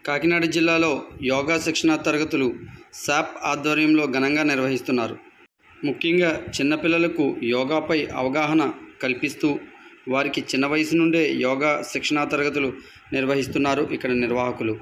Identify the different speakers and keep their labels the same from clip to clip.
Speaker 1: కాకినాడ జిల్లాలో యోగా శిక్షణా తరగతులు శాప్ ఆధ్వర్యంలో ఘనంగా నిర్వహిస్తున్నారు ముఖ్యంగా చిన్నపిల్లలకు యోగాపై అవగాహన కల్పిస్తూ వారికి చిన్న వయసు నుండే యోగా శిక్షణా తరగతులు నిర్వహిస్తున్నారు ఇక్కడ నిర్వాహకులు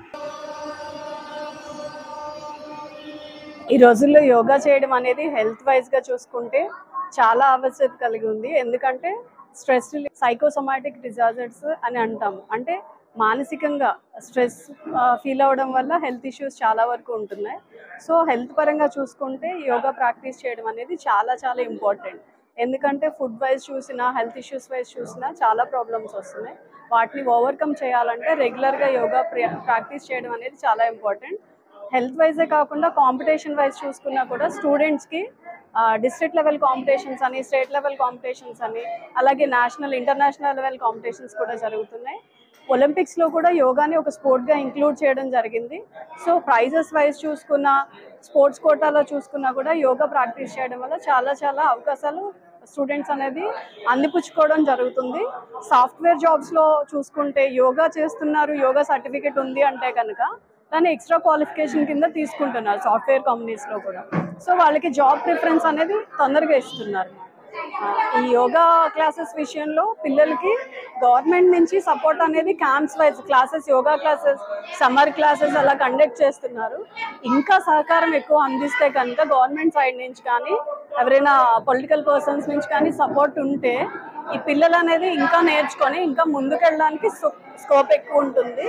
Speaker 2: ఈ రోజుల్లో యోగా చేయడం అనేది హెల్త్ వైజ్ గా చూసుకుంటే చాలా ఆవశ్యకత కలిగి ఉంది ఎందుకంటే స్ట్రెస్ సైకోసొమాటిక్ డిజార్డర్స్ అని అంటాము అంటే మానసికంగా స్ట్రెస్ ఫీల్ అవ్వడం వల్ల హెల్త్ ఇష్యూస్ చాలా వరకు ఉంటున్నాయి సో హెల్త్ పరంగా చూసుకుంటే యోగా ప్రాక్టీస్ చేయడం అనేది చాలా చాలా ఇంపార్టెంట్ ఎందుకంటే ఫుడ్ వైజ్ చూసినా హెల్త్ ఇష్యూస్ వైజ్ చూసినా చాలా ప్రాబ్లమ్స్ వస్తున్నాయి వాటిని ఓవర్కమ్ చేయాలంటే రెగ్యులర్గా యోగా ప్రాక్టీస్ చేయడం అనేది చాలా ఇంపార్టెంట్ హెల్త్ వైజే కాకుండా కాంపిటీషన్ వైజ్ చూసుకున్నా కూడా స్టూడెంట్స్కి డిస్ట్రిక్ట్ లెవెల్ కాంపిటీషన్స్ అని స్టేట్ లెవెల్ కాంపిటీషన్స్ అని అలాగే నేషనల్ ఇంటర్నేషనల్ లెవెల్ కాంపిటీషన్స్ కూడా జరుగుతున్నాయి ఒలింపిక్స్లో కూడా యోగాని ఒక స్పోర్ట్గా ఇంక్లూడ్ చేయడం జరిగింది సో ప్రైజెస్ వైజ్ చూసుకున్నా స్పోర్ట్స్ కోటాలో చూసుకున్నా కూడా యోగా ప్రాక్టీస్ చేయడం వల్ల చాలా చాలా అవకాశాలు స్టూడెంట్స్ అనేది అందిపుచ్చుకోవడం జరుగుతుంది సాఫ్ట్వేర్ జాబ్స్లో చూసుకుంటే యోగా చేస్తున్నారు యోగా సర్టిఫికేట్ ఉంది అంటే కనుక దాన్ని ఎక్స్ట్రా క్వాలిఫికేషన్ కింద తీసుకుంటున్నారు సాఫ్ట్వేర్ కంపెనీస్లో కూడా సో వాళ్ళకి జాబ్ ప్రిఫరెన్స్ అనేది తొందరగా ఇస్తున్నారు ఆ, ఈ యోగా క్లాసెస్ విషయంలో పిల్లలకి గవర్నమెంట్ నుంచి సపోర్ట్ అనేది camps wise classes yoga classes summer classes అలా కండక్ట్ చేస్తున్నారు ఇంకా సహకారం ఎక్కువ అందిస్తే కనుక గవర్నమెంట్ సైడ్ నుంచి కానీ ఎవరైనా పొలిటికల్ పర్సన్స్ నుంచి కానీ సపోర్ట్ ఉంటే ఈ పిల్లలు అనేది ఇంకా నేర్చుకొని ఇంకా ముందుకెళ్ళడానికి స్కోప్ ఎక్కువ ఉంటుంది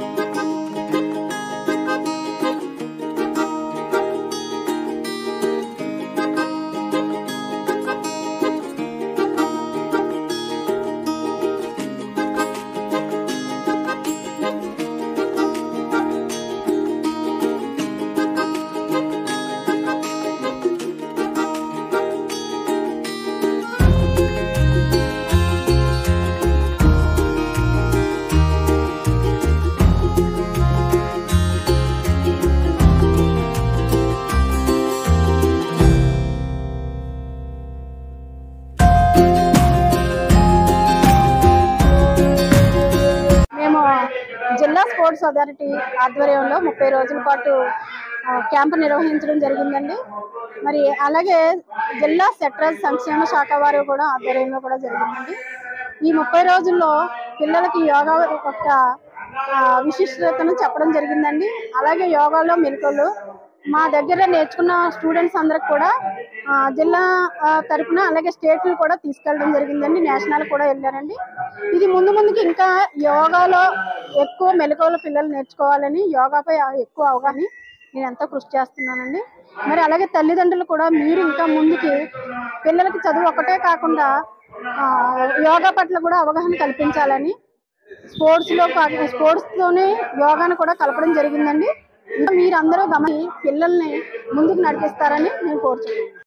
Speaker 3: మేము జిల్లా స్పోర్ట్స్ అథారిటీ ఆధ్వర్యంలో ముప్పై రోజుల పాటు ఆ, క్యాంపు నిర్వహించడం జరిగిందండి మరి అలాగే జిల్లా సెట్రల్ సంక్షేమ శాఖ వారు కూడా ఆధ్వర్యంలో కూడా జరిగిందండి ఈ ముప్పై రోజుల్లో పిల్లలకి యోగా యొక్క ఆ, విశిష్టతను చెప్పడం జరిగిందండి అలాగే యోగాలో మెలకువలు మా దగ్గర నేర్చుకున్న స్టూడెంట్స్ అందరికి కూడా ఆ, జిల్లా ఆ, తరపున అలాగే స్టేట్లు కూడా తీసుకెళ్ళడం జరిగిందండి నేషనల్ కూడా వెళ్ళారండి ఇది ముందు ముందుకి ఇంకా యోగాలో ఎక్కువ మెలకువలు పిల్లలు నేర్చుకోవాలని యోగాపై ఎక్కువ అవగాహన నేను ఎంతో కృషి చేస్తున్నానండి మరి అలాగే తల్లిదండ్రులు కూడా మీరు ఇంకా ముందుకి పిల్లలకి చదువు ఒకటే కాకుండా ఆ, యోగా పట్ల కూడా అవగాహన కల్పించాలని స్పోర్ట్స్లో కాకుండా స్పోర్ట్స్తోనే యోగాను కూడా కలపడం జరిగిందండి ఇంకా మీరందరూ గమని పిల్లల్ని ముందుకు నడిపిస్తారని నేను కోరుతున్నాను